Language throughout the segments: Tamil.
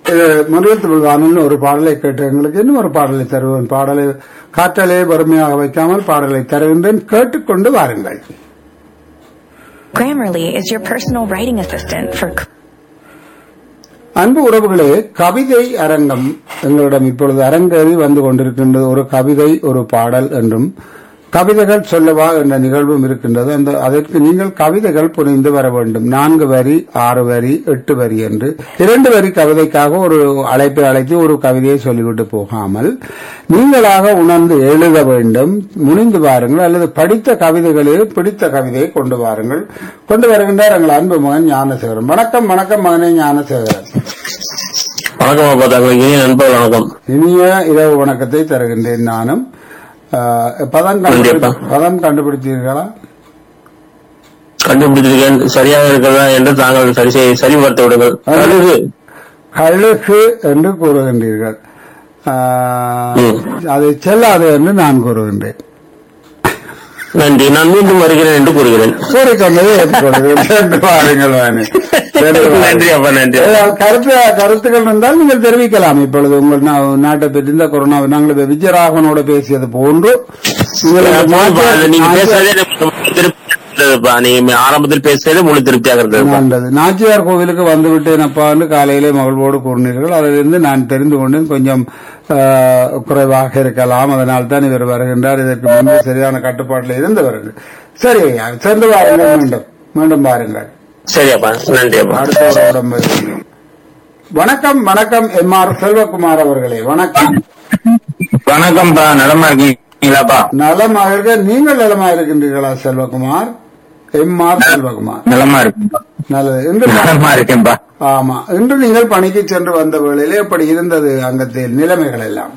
இது முறையில் தமிழ் வானொலி ஒரு பாடலை கேட்டு எங்களுக்கு இன்னும் ஒரு பாடலை தருவேன் பாடலை காற்றலை வறுமையாக வைக்காமல் பாடலை தருகின்றேன் கேட்டுக்கொண்டு வாருங்கள் Grammarly is your personal writing assistant for அன்பு உறவுகளே கவிதை அரங்கம் எங்களிடம் இப்பொழுது அரங்கேறி வந்து கொண்டிருக்கின்றது ஒரு கவிதை ஒரு பாடல் என்றும் கவிதைகள் சொல்லவா என்ற நிகழ்வும் இருக்கின்றது அந்த அதற்கு நீங்கள் கவிதைகள் புரிந்து வர வேண்டும் நான்கு வரி ஆறு வரி எட்டு வரி என்று இரண்டு வரி கவிதைக்காக ஒரு அழைப்பை அழைத்து ஒரு கவிதையை சொல்லிவிட்டு போகாமல் நீங்களாக உணர்ந்து எழுத வேண்டும் முனிந்து வாருங்கள் அல்லது படித்த கவிதைகளில் பிடித்த கவிதையை கொண்டு வாருங்கள் கொண்டு வருகின்றார் எங்கள் அன்பு மகன் ஞானசேகரன் வணக்கம் வணக்கம் மகனே ஞானசேகரன் வணக்கம் அப்பா தங்களுக்கு இனிய நண்பர் வணக்கம் இனிய இரவு வணக்கத்தை தருகின்றேன் நானும் ஆஹ், பதம் கண்டுபிடி- கண்டிப்பா. பதம் கண்டுபிடித்தீர்களா கண்டுபிடித்திருக்கேன் சரியாக இருக்கிறதா என்று தாங்கள் சரி செய்- சரிபார்த்து விடுங்கள் கழுகு கழுகு என்று கூறுகின்றீர்கள் ஆஹ், ம். அது செல்லாது என்று நான் கூறுகின்றேன் நன்றி நான் மீண்டும் வருகிறேன் என்று கூறுகிறேன் கூறிக்கொண்டதை ஏற்றுக்கொள்கிறேன் சென்று வாருங்கள் வாணி. சென்று வாருங்கள். நன்றி அப்பா நன்றி ஏதாவது கருத்து கருத்துக்கள் இருந்தால் நீங்கள் தெரிவிக்கலாம் இப்பொழுது உங்கள் நா- நாட்டை பற்றி இந்த கொரோனா நாங்கள் இப்ப விஜயராகவனோட பேசியது போன்று உங்களுக்கு போதும்பா, அது நீங்க நாட்டிய- பேசுறதே எனக்கு முழு திருப்தியாக இருந்ததுப்பா நீங்க ஆரம்பத்தில் பேசுறதே முழு திருப்தியாக இருந்ததுப்பா நல்லது நாச்சியார் கோவிலுக்கு வந்து விட்டேன் அப்பான்னு காலையிலே மகிழ்வோடு கூறினீர்கள் அதிலிருந்து நான் தெரிந்து கொண்டேன் கொஞ்சம் ஆஹ், குறைவாக இருக்கலாம் அதனால் தான் இவர் வருகின்றார் இதற்கு முன்பு சரியான கட்டுப்பாட்டில் இருந்தவர்கள் சரி ஐயா சென்று வாருங்கள் மீண்டும் மீண்டும் பாருங்கள் சரி அப்பா நன்றி அப்பா அடுத்த ஒரு உடம்பு வணக்கம் வணக்கம் எம் ஆர் செல்வகுமார் அவர்களே வணக்கம் வணக்கம்ப்பா நலமா இருக்கீங்களாப்பா நலமாக இருக்க நீங்கள் நலமாக இருக்கின்றீர்களா செல்வகுமார் எம் ஆர் செல்வகுமார் நலமா இருக்குப்பா நல்லது இன்று நலமா இருக்கேன்பா ஆமா இன்று நீங்கள் பணிக்கு சென்று வந்த வேளையிலே எப்படி இருந்தது அங்கத்தில் நிலைமைகள் எல்லாம்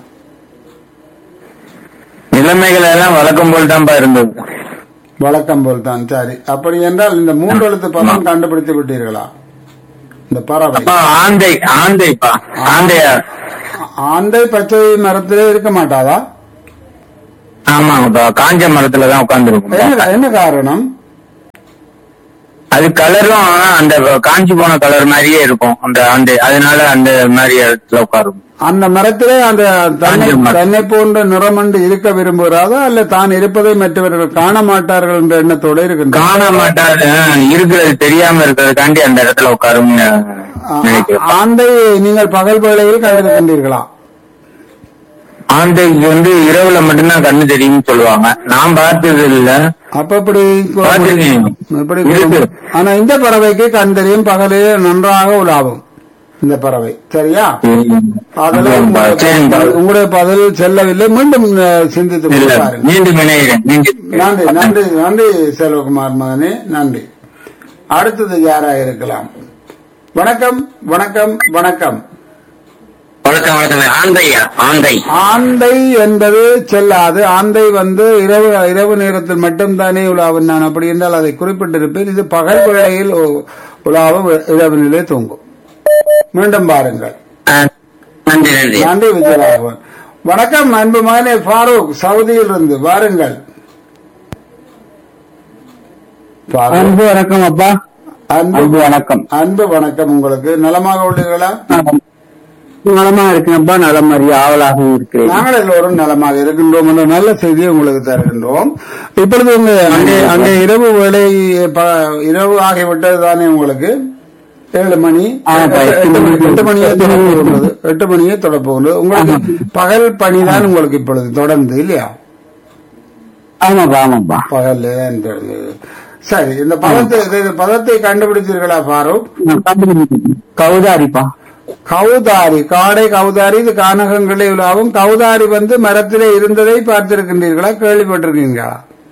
நிலைமைகள் எல்லாம் வழக்கம் போல் தான்ப்பா இருந்தது வழக்கம் போல் தான் சரி அப்படி என்றால் இந்த மூன்று எழுத்து பதம் கண்டுபிடித்து விட்டீர்களா இந்த பறவை அப்பா ஆந்தை ஆந்தைப்பா ஆந்தையா ஆந்தை பச்சை மரத்திலே இருக்க மாட்டாதா ஆமாங்கப்பா காஞ்ச மரத்துல தான் உட்கார்ந்து என்ன என்ன காரணம் அது கலரும் அந்த காஞ்சி போன கலர் மாதிரியே இருக்கும் அந்த ஆந்தை அதனால அந்த மாதிரி இடத்துல உட்காரும் அந்த மரத்திலே அந்த தன்னை காஞ்ச மரம். தன்னை போன்ற நிறமண்டு இருக்க விரும்புகிறாதா அல்ல தான் இருப்பதை மற்றவர்கள் காண மாட்டார்கள் என்ற எண்ணத்தோடு இருக்கின்றார் காண மாட்டாது இருக்கிறது தெரியாம இருக்கிறதுக்காண்டி அந்த இடத்துல உட்காரும்னு நினைக்கிறேன் ஆந்தை நீங்கள் பகல் வேளையில் கண்டிருக்கின்றீர்களா ஆந்தைக்கு வந்து இரவுல மட்டும்தான் கண்ணு தெரியும்னு சொல்லுவாங்க நான் பார்த்தது இல்ல அப்ப இப்படி பார்த்திருக்கேன். இப்படி இருக்கு. ஆனா இந்த பறவைக்கு கண் தெரியும் பகலே நன்றாக உலாவும் இந்த பறவை சரியா அதெல்லாம் சரிப்பா, சரிப்பா. உங்களுடைய- உங்களுடைய பதில் செல்லவில்லை மீண்டும் அஹ், சிந்தித்து இல்ல பாருங்க மீண்டும் இணைகிறேன் மீண்டும் நன்றி நன்றி நன்றி செல்வகுமார் மகனே நன்றி அடுத்தது யாராக இருக்கலாம் வணக்கம் வணக்கம் வணக்கம் வணக்கம் வணக்கம் ஆந்தையா ஆந்தை ஆந்தை என்பது செல்லாது ஆந்தை வந்து இரவு இரவு நேரத்தில் மட்டும்தானே உலாவும் நான் அப்படி என்றால் அதை குறிப்பிட்டிருப்பேன் இது பகல் வேளையில் உ- உலாவும் இரவினிலே தூங்கும் மீண்டும் பாருங்கள் ஆ, நன்றி நன்றி நன்றி விஜயராகவன் வணக்கம் அன்பு மகனே ஃபாரூக் சவுதியில் இருந்து வாருங்கள் ஃபாரூக். அன்பு வணக்கம் அப்பா அன்பு அன்பு வணக்கம் அன்பு வணக்கம் உங்களுக்கு நலமாக உள்ளீர்களா நலமா இருக்கேன்ப்பா நலம் அறிய ஆவலாக இருக்கிறேன் நாங்கள் எல்லோரும் நலமாக இருக்கின்றோம் என்ற நல்ல செய்தியை உங்களுக்கு தருகின்றோம் இப்பொழுது உங்க அங்கே அங்கே இரவு வேலை ப- இரவு ஆகிவிட்டது தானே உங்களுக்கு ஏழு மணி ஆமாப்பா, எட்டு எட்டு மணி- மணி. எட்டு மணியே தொடப்போகிறது எட்டு மணியே தொடப்போகிறது உங்களுக்கு பகல் பணி தான் உங்களுக்கு இப்பொழுது தொடர்ந்து இல்லையா ஆமாப்பா ஆமாப்பா பகல் தான் தொடர்ந்தது சரி இந்த பதத்தை இந்த பதத்தை கண்டுபிடித்தீர்களா பாரூக் கௌதாரிப்பா கவுதாரி காடை கவுதாரி இது கானகங்களே உலாவும் கவுதாரி வந்து மரத்திலே இருந்ததை பார்த்திருக்கின்றீர்களா கேள்விப்பட்டிருக்கீங்களா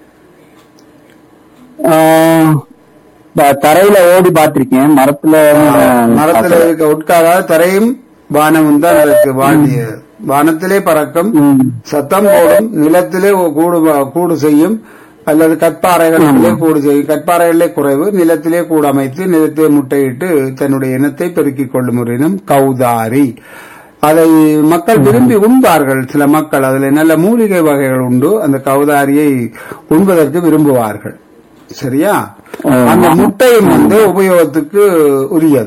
தரையில ஓடி பாத்திருக்கேன் மரத்துல மரத்தில் இருக்க உட்காராத தரையும் வானமும் தான் அதற்கு வாண்டிய வானத்திலே பறக்கும் ம். சத்தம் போடும் நிலத்திலே ஒ- கூடு வ- கூடு செய்யும் அல்லது கற்பாறைகளிலே கூடு செய்யும் கற்பாறைகளிலே குறைவு நிலத்திலே கூடு அமைத்து நிலத்திலே முட்டையிட்டு தன்னுடைய இனத்தை பெருக்கிக் கொள்ளும் ஒரு இனம் கௌதாரி அதை மக்கள் விரும்பி உண்பார்கள் சில மக்கள் அதில் நல்ல மூலிகை வகைகள் உண்டு அந்த கௌதாரியை உண்பதற்கு விரும்புவார்கள் சரியா ஆ. அந்த முட்டையும் வந்து உபயோகத்துக்கு உரியது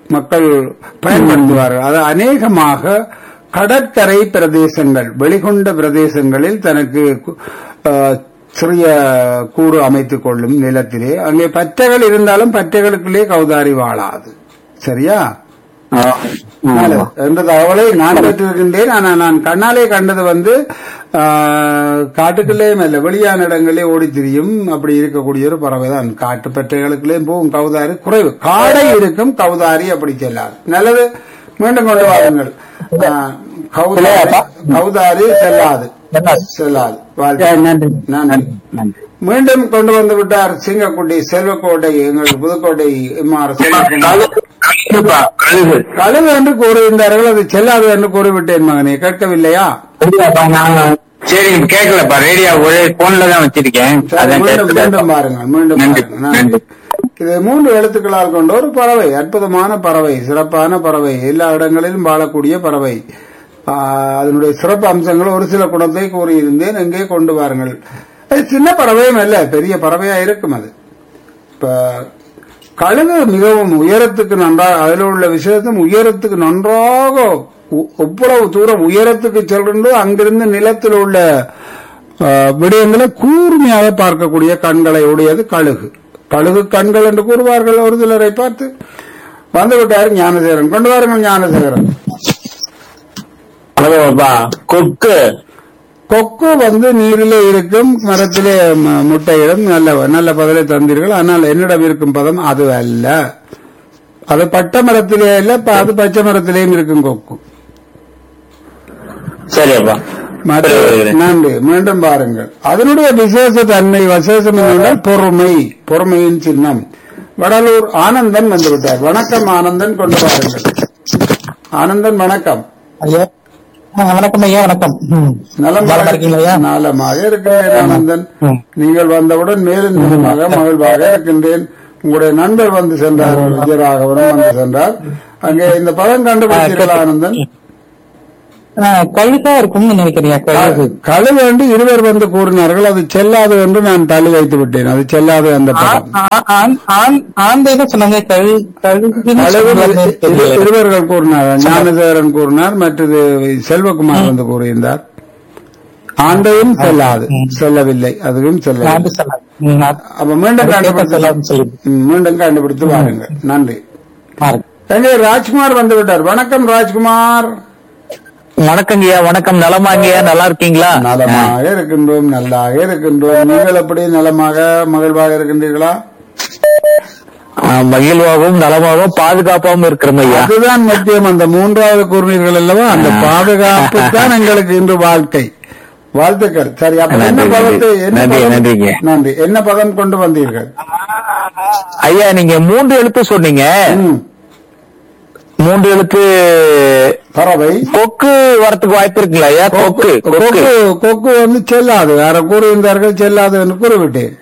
மக்கள் பயன்படுத்துவார்கள் அது அநேகமாக கடற்கரை பிரதேசங்கள் வெளிகொண்ட பிரதேசங்களில் தனக்கு அஹ், சிறிய கூடு அமைத்துக் கொள்ளும் நிலத்திலே அங்கே பற்றைகள் இருந்தாலும் பற்றைகளுக்குள்ளே கௌதாரி வாழாது சரியா நல்லது. என்ற தகவலை நான் பெற்றிருக்கின்றேன் ஆனால் நான் கண்ணாலே கண்டது வந்து ஆஹ், காட்டுக்குள்ளேயும் அல்ல வெளியான இடங்களே ஓடி திரியும் அப்படி இருக்கக்கூடிய ஒரு பறவை தான் காட்டு பற்றைகளுக்குள்ளேயும் போகும் கௌதாரி குறைவு காடை இருக்கும் கௌதாரி அப்படி செல்லாது நல்லது மீண்டும் கொண்டு வாருங்கள் ஆஹ், கௌதாரி கௌதாரி செல்லாது செல்லாது வாழ்த்துக்கள். நன்றி நன்றி நன்றி மீண்டும் கொண்டு வந்து விட்டார் சிங்கக்குட்டி செல்வக்கோட்டை எங்கள் புதுக்கோட்டை இம்மாறு செல்வக்குமார் கழுகுப்பா, கழுகு கழுகு என்று கூறுகின்றார்கள் அது செல்லாது என்று கூறிவிட்டேன் மகனே கேட்கவில்லையா இல்லப்பா, நான் சரி கேட்கலப்பா ரேடியோ ஒரே போன்ல தான் வச்சிருக்கேன் சரி, அதான் மீண்டும் கேட்கல. மீண்டும் பாருங்கள் மீண்டும் நன்றி, பாருங்கள். நன்றி. நன்றி. இது மூன்று எழுத்துக்களால் கொண்ட ஒரு பறவை அற்புதமான பறவை சிறப்பான பறவை எல்லா இடங்களிலும் வாழக்கூடிய பறவை ஆ, அதனுடைய சிறப்பு அம்சங்கள் ஒரு சில குணத்தை கூறியிருந்தேன் எங்கே கொண்டு வாருங்கள் அது சின்ன பறவையும் அல்ல பெரிய பறவையா இருக்கும் அது இப்ப கழுகு மிகவும் உயரத்துக்கு நன்றாக அதில் உள்ள விஷயத்தும் உயரத்துக்கு நன்றாக உ- எவ்வளவு தூரம் உயரத்துக்கு செல்கின்றோ அங்கிருந்து நிலத்தில் உள்ள ஆ, விடயங்களை கூர்மையாக பார்க்கக்கூடிய கண்களை உடையது கழுகு கழுகு கண்கள் என்று கூறுவார்கள் ஒரு சிலரை பார்த்து வந்து விட்டார் ஞானசேகரன் கொண்டு வாருங்கள் ஞானசேகரன் அவ்வளவுப்பா கொக்கு கொக்கு வந்து நீரிலே இருக்கும் மரத்திலே ம- முட்டையிடும் நல்ல நல்ல பதிலை தந்தீர்கள் ஆனால் என்னிடம் இருக்கும் பதம் அது அல்ல அது பட்ட மரத்திலே இல்ல ப- அது பச்சை மரத்திலேயும் இருக்கும் கொக்கு சரியப்பா மற்ற நன்றி மீண்டும் பாருங்கள் அதனுடைய விசேஷ தன்மை விசேஷம் என்னென்றால் பொறுமை பொறுமையின் சின்னம் வடலூர் ஆனந்தன் வந்துவிட்டார் வணக்கம் ஆனந்தன் கொண்டு வாருங்கள் ஆனந்தன் வணக்கம் ஐயா ஆ, வணக்கம் ஐயா வணக்கம் ம். நலம் நலமா இருக்கீங்களா ஐயா நலமாக இருக்கிறேன் ஆனந்தன் ம். நீங்கள் வந்தவுடன் மேலும் நிலமாக மகிழ்வாக இருக்கின்றேன் உங்களுடைய நண்பர் வந்து சென்றார் விஜயராகவனும் வந்து சென்றார் அங்கே இந்த பதம் கண்டுபிடித்தீர்களா ஆனந்தன் ஆ, கழுகா இருக்கும்னு நினைக்கிறேன் கழுகு கழுவு என்று இருவர் வந்து கூறினார்கள் அது செல்லாது என்று நான் தள்ளி வைத்து விட்டேன் அது செல்லாது அந்த பதம் ஆந்தை தான் சொன்னாங்க கழு கழுகுன்னு கழுவு சொன்னாங்க. இரு- இருவர்கள் கூறினார் ஞானதேவரன் கூறினார் மற்றது செல்வகுமார் வந்து கூறியிருந்தார் ஆண்டையும் செல்லாது செல்லவில்லை அதுவும் செல்லவில்லை ஆந்தை சொன்னாங்க. ம், நான் அப்ப மீண்டும் கேட்க கண்டுபிடித்து சொல்லாதுன்னு சொல்லுங்க. ம், மீண்டும் கண்டுபிடித்து வாருங்கள் நன்றி பாருங்க. எங்கே ராஜ்குமார் வந்து விட்டார் வணக்கம் ராஜ்குமார் வணக்கங்கய்யா வணக்கம் நலமாங்கய்யா நல்லா இருக்கீங்களா நலமாக இருக்கின்றோம் நல்லாக இருக்கின்றோம் நீங்கள் எப்படி நலமாக மகிழ்வாக இருக்கின்றீர்களா ஆ, மகிழ்வாகவும் நலமாகவும் பாதுகாப்பாகவும் இருக்கிறோம் ஐயா அதுதான் முக்கியம் அந்த மூன்றாவது கூறினீர்கள் அல்லவா அந்த பாதுகாப்பு தான் எங்களுக்கு இன்று வாழ்க்கை வாழ்த்துக்கள் சரி அப்ப என்ன நன்றி, பதத்தை என்ன நன்றி, பதம்? நன்றிங்க. நன்றி என்ன பதம் கொண்டு வந்தீர்கள் ஐயா நீங்க மூன்று எழுத்து சொன்னீங்க ம், மூன்று எழுத்து பறவை கொக்கு வரத்துக்கு வாய்ப்பு இருக்குங்களா ஐயா கொக்கு கொக்கு கொக்கு கொக்கு வந்து செல்லாது யார கூறியிருந்தார்கள் செல்லாது என்று கூறிவிட்டேன்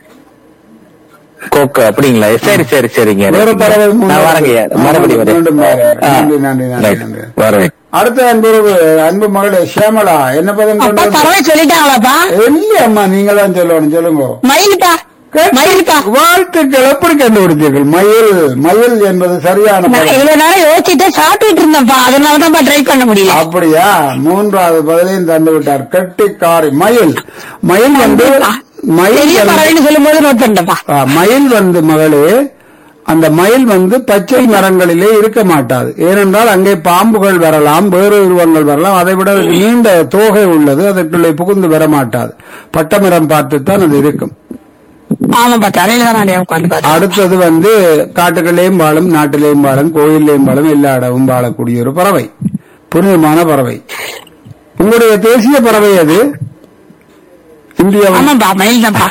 கொக்கு அப்படிங்களா சரி சரி சரிங்க வேற பறவை மூணு நான் வரேங்க ஐயா மறுபடியும் வரேன் மீண்டும் வாருங்கள். ஆ, நன்றி நன்றி நன்றி ரைட். நன்றி வரேன் அடுத்த அன்பு அன்பு மகளே ஷியாமலா என்ன பதம் கொண்டு அப்பா வந்தீர்கள்? பறவை சொல்லிட்டாங்களாப்பா இல்ல அம்மா நீங்க தான் சொல்லணும் சொல்லுங்க மயிலுப்பா மயிலுப்பா வாழ்த்துக்கள் எப்படி கண்டுபிடித்தீர்கள் மயில் மயில் என்பது சரியான நான் பதம் இவ்வளவு நேரம் யோசிச்சுட்டு சாப்பிட்டுட்டு இருந்தேன்ப்பா அதனாலதான் ட்ரை பண்ண முடியல அப்படியா மூன்றாவது பதிலையும் தந்து விட்டார் கெட்டிக்காரி மயில் மயில் வந்து மயில் பெரிய வந்து- பறவைன்னு சொல்லும் போது நோட் பண்ணிட்டேன்ப்பா ஆ, மயில் வந்து மகளே அந்த மயில் வந்து பச்சை மரங்களிலே இருக்க மாட்டாது ஏனென்றால் அங்கே பாம்புகள் வரலாம் வேறு உருவங்கள் வரலாம் அதை விட அதுக்கு நீண்ட தோகை உள்ளது அதற்குள்ளே புகுந்து வர மாட்டாது பட்டமரம் பார்த்துத்தான் அது இருக்கும் ஆமாப்பா தரையில தான் நான் உட்காந்து பார்த்தேன் அடுத்தது வந்து காட்டுகளிலேயும் வாழும் நாட்டிலேயும் வாழும் கோயிலையும் வாழும் எல்லா இடமும் வாழக்கூடிய ஒரு பறவை புனிதமான பறவை உங்களுடைய தேசிய பறவை அது இந்தியாவில் ஆமாப்பா மயில் தான்ப்பா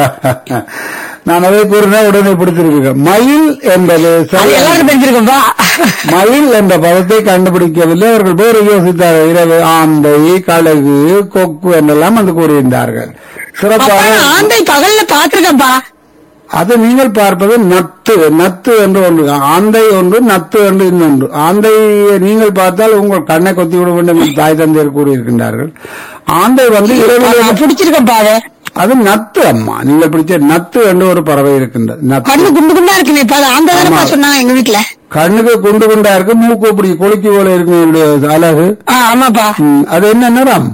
நான் அதை கூறினேன் உடனே பிடித்திருக்கீங்க மயில் என்பது அது சரியான- எல்லாருக்கும் தெரிஞ்சிருக்கும்பா மயில் என்ற பதத்தை கண்டுபிடிக்கவில்லை அவர்கள் வேறு யோசித்தார்கள் இரவு ஆந்தை கழுகு கொக்கு என்றெல்லாம் வந்து கூறியிருந்தார்கள் அப்பா சிறப்பாக நான் ஆந்தை பகல்ல பாத்திருக்கேன்ப்பா அது நீங்கள் பார்ப்பது நத்து நத்து என்று ஒன்று ஆந்தை ஒன்று நத்து என்று இன்னொன்று ஆந்தையை நீங்கள் பார்த்தால் உங்கள் கண்ணை கொத்தி விட வேண்டும் என்று தாய் தந்தையர் கூறியிருக்கின்றார்கள் ஆந்தை வந்து இரவில் நான் பிடிச்சிருக்கேன்ப்பா அதை அது நத்து அம்மா நீங்க பிடிச்ச நத்து என்று ஒரு பறவை இருக்கின்றது நத்து கண்ணு குண்டு குண்டா இருக்குமே இப்ப அது அந்த தானப்பா ஆமா. சொன்னாங்க எங்க வீட்டுல கண்ணுக்கு குண்டு குண்டா இருக்கு மூக்கு இப்படி கொலுக்கி போல இருக்கு இதனுடைய அழகு ஆ, ஆமாப்பா ம், அது என்ன நிறம்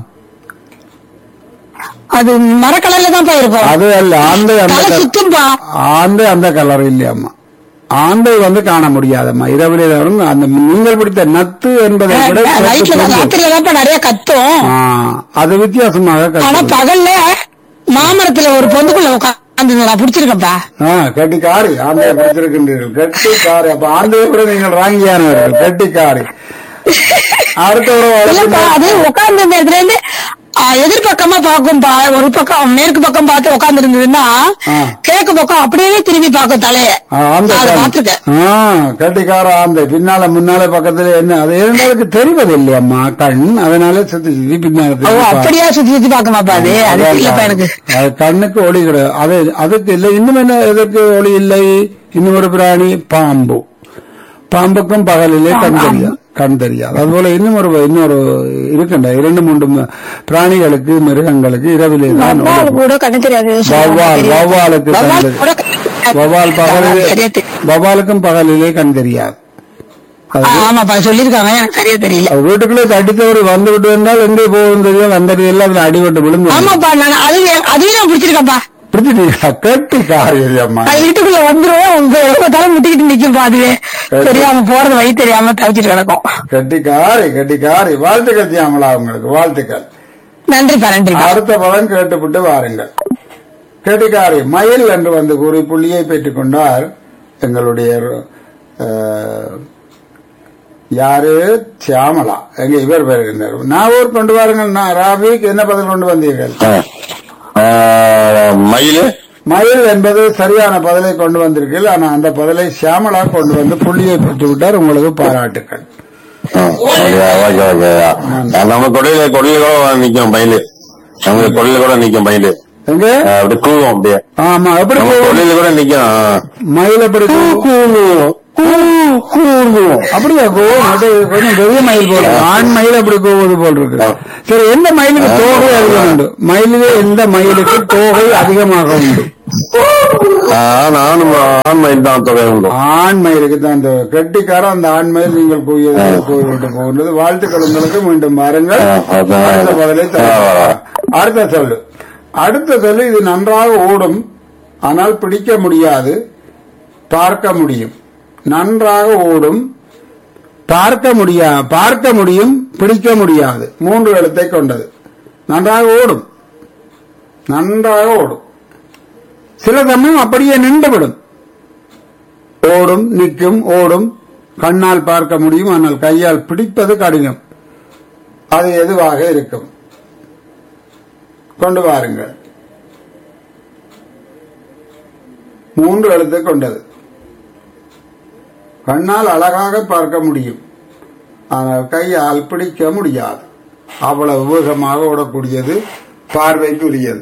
அது மரக்கலர்ல தான்ப்பா இருக்கும் அது அல்ல ஆந்தை அந்த தலை கல- சுத்தும்பா ஆந்தை அந்த கலர் இல்லையம்மா ஆந்தை வந்து காண முடியாதம்மா இரவிலே வரும் அந்த நீங்கள் பிடித்த நத்து என்பதை விட சற்று நைட்ல பெரிய- ராத்திரில தான்ப்பா நிறைய கத்தும் ஆ, அது வித்தியாசமாக ஆனா கத்துது. பகல்ல மாமரத்துல ஒரு பொந்துக்குள்ள உட்காந்து நான் பிடிச்சிருக்கப்பா ஆ, கெட்டிக்காரி ஆந்தையை பிடித்திருக்கின்றீர்கள் கெட்டிக்காரி அப்ப ஆந்தையை விட நீங்கள் ராங்கியானவர்கள் கெட்டிக்காரி அடுத்த ஒரு இல்லப்பா அது உட்கார்ந்து இருந்த இடத்துல இருந்து ஆ, எதிர்பக்கமா பாக்கும்பா ஒரு பக்கம் மேற்கு பக்கம் பார்த்து உட்கார்ந்து இருந்ததுன்னா ஆ. கிழக்கு பக்கம் அப்படியே திரும்பி பார்க்கும் தலைய ஆ, ஆந்தை அதை கண். பார்த்திருக்கேன் ஆ, கெட்டிக்கார ஆந்தை பின்னால முன்னால பக்கத்துல என்ன அது இருந்தாலுக்கு தெரிவது இல்லையம்மா கண் அதனால சுத்தி சுத்தி பின்னால ஓ திரும்பி பார்க்கும். அப்படியா சுத்தி சுத்தி பாக்குமாப்பா அது அது அதான் இல்லப்பா எனக்கு அது கண்ணுக்கு ஒளி கிடையாது அது அதுக்கு இல்லை இன்னும் என்ன எதற்கு ஒளி இல்லை இன்னும் ஒரு பிராணி பாம்பு பாம்புக்கும் பகலிலே கண் தெரியாது கண் தெரியாது அதுபோல இன்னும் ஒரு இன்னொரு இருக்கின்ற இரண்டு மூன்று ம- பிராணிகளுக்கு மிருகங்களுக்கு இரவிலே தான் வவ்வால் ஒளி. கூட கண்ணு தெரியாது வௌவால் வௌவாலுக்கு கண் வவ்வால் தெரி- கூட கண்ணு தெரியாது. வௌவால் பகலிலே சரியா தெரியும். வௌவாலுக்கும் பகலிலே கண் தெரியாது ஆ, ஆமாப்பா சொல்லிருக்காங்க எனக்கு சரியா தெரியல அது வீட்டுக்குள்ளே தடித்தவர் வந்து விட்டு வந்தால் எங்கே போகும் தெரியும் வந்தது எல்லாம் அதுல அடிபட்டு விழுந்து ஆமாப்பா நான் அது அதுவே நான் பிடிச்சிருக்கப்பா பிடிச்சிட்டீங்களா கட்டி காரியம்மா அது வீட்டுக்குள்ள வந்துரும் உங்க எவ்வளவு தலை முட்டிக்கிட்டு நிக்கும்பா அதுவே தெரியாம போறது வழி தெரியாம தவிச்சிட்டு கிடக்கும் கெட்டிக்காரி கெட்டிக்காரி வாழ்த்துக்கள் தியாமலா உங்களுக்கு வாழ்த்துக்கள் நன்றிப்பா நன்றிப்பா அடுத்த பதம் கேட்டுவிட்டு வாருங்கள் கெட்டிக்காரி மயில் என்று வந்து கூறி புள்ளியை பெற்றுக் கொண்டார் எங்களுடைய அஹ், யாரு சியாமலா எங்க இவர் வருகின்றார் நாவூர் கொண்டு வாருங்கள் நான் ராபிக் என்ன பதில் கொண்டு வந்தீர்கள் மயிலு மயில் என்பது சரியான பதிலை கொண்டு வந்திருக்கீர்கள் ஆனா அந்த பதிலை சியாமலா கொண்டு வந்து புள்ளியை பெற்று விட்டார் உங்களுக்கு பாராட்டுக்கள் அப்படியா ஓகே ஓகே நம்ம கொடையில கொடையில கூட நிக்கும் மயிலு நம்ம கொடையில கூட நிக்கும் மயிலு எங்க அஹ் அப்படி கூவும் அப்படியே ஆமா எப்படி நம்ம கூவும்? கொடையில கூட நிக்கும் மயில் எப்படி கூவும்? அப்படியா கூவும் அது கொஞ்சம் பெரிய மயில் போல ஆண் மயில் அப்படி கூவுவது போல் இருக்கு சரி எந்த மயிலுக்கு தோகை அதிகம் உண்டு மயிலிலே எந்த மயிலுக்கு தோகை அதிகமாக உண்டு ஆஹ் நானும் ஆண் மயில் தான் தொகை உண்டு ஆண் மயிலுக்கு தான் அந்த கெட்டிக்கார அந்த ஆண் மயில் நீங்கள் கூவியதை கூவிவிட்டு போகின்றது வாழ்த்துக்கள் உங்களுக்கு மீண்டும் பாருங்கள் ஆ, அதான். அடுத்த பதிலை தருகிறேன். ஆ. அடுத்த சொல்லு அடுத்த சொல்லு இது நன்றாக ஓடும் ஆனால் பிடிக்க முடியாது பார்க்க முடியும் நன்றாக ஓடும் பார்க்க முடியா பார்க்க முடியும் பிடிக்க முடியாது மூன்று எழுத்தை கொண்டது நன்றாக ஓடும் நன்றாக ஓடும் சில சமயம் அப்படியே நின்றுவிடும் ஓடும் நிற்கும் ஓடும் கண்ணால் பார்க்க முடியும் ஆனால் கையால் பிடிப்பது கடினம் அது எதுவாக இருக்கும் கொண்டு வாருங்கள் மூன்று எழுத்து கொண்டது கண்ணால் அழகாக பார்க்க முடியும் ஆனால் கையால் பிடிக்க முடியாது அவ்வளவு வேகமாக ஓடக்கூடியது பார்வைக்குரியது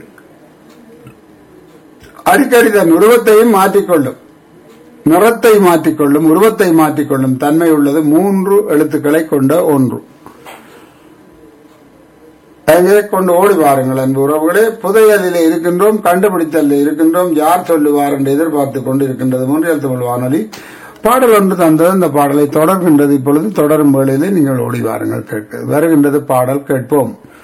அடிக்கடி தன் உருவத்தையும் மாற்றிக்கொள்ளும் நிறத்தை மாற்றிக்கொள்ளும் உருவத்தை மாற்றிக்கொள்ளும் தன்மை உள்ளது மூன்று எழுத்துக்களை கொண்ட ஒன்று அங்கே கொண்டு ஓடி வாருங்கள் அன்பு உறவுகளே புதையலிலே இருக்கின்றோம் கண்டுபிடித்தலில் இருக்கின்றோம் யார் சொல்லுவார் என்று எதிர்பார்த்து கொண்டு இருக்கின்றது மூன்றியல் தமிழ் வானொலி பாடல் ஒன்று தந்தது அந்த பாடலை தொடர்கின்றது இப்பொழுது தொடரும் வேளையிலே நீங்கள் ஓடி வாருங்கள் கேட்க வருகின்றது பாடல் கேட்போம்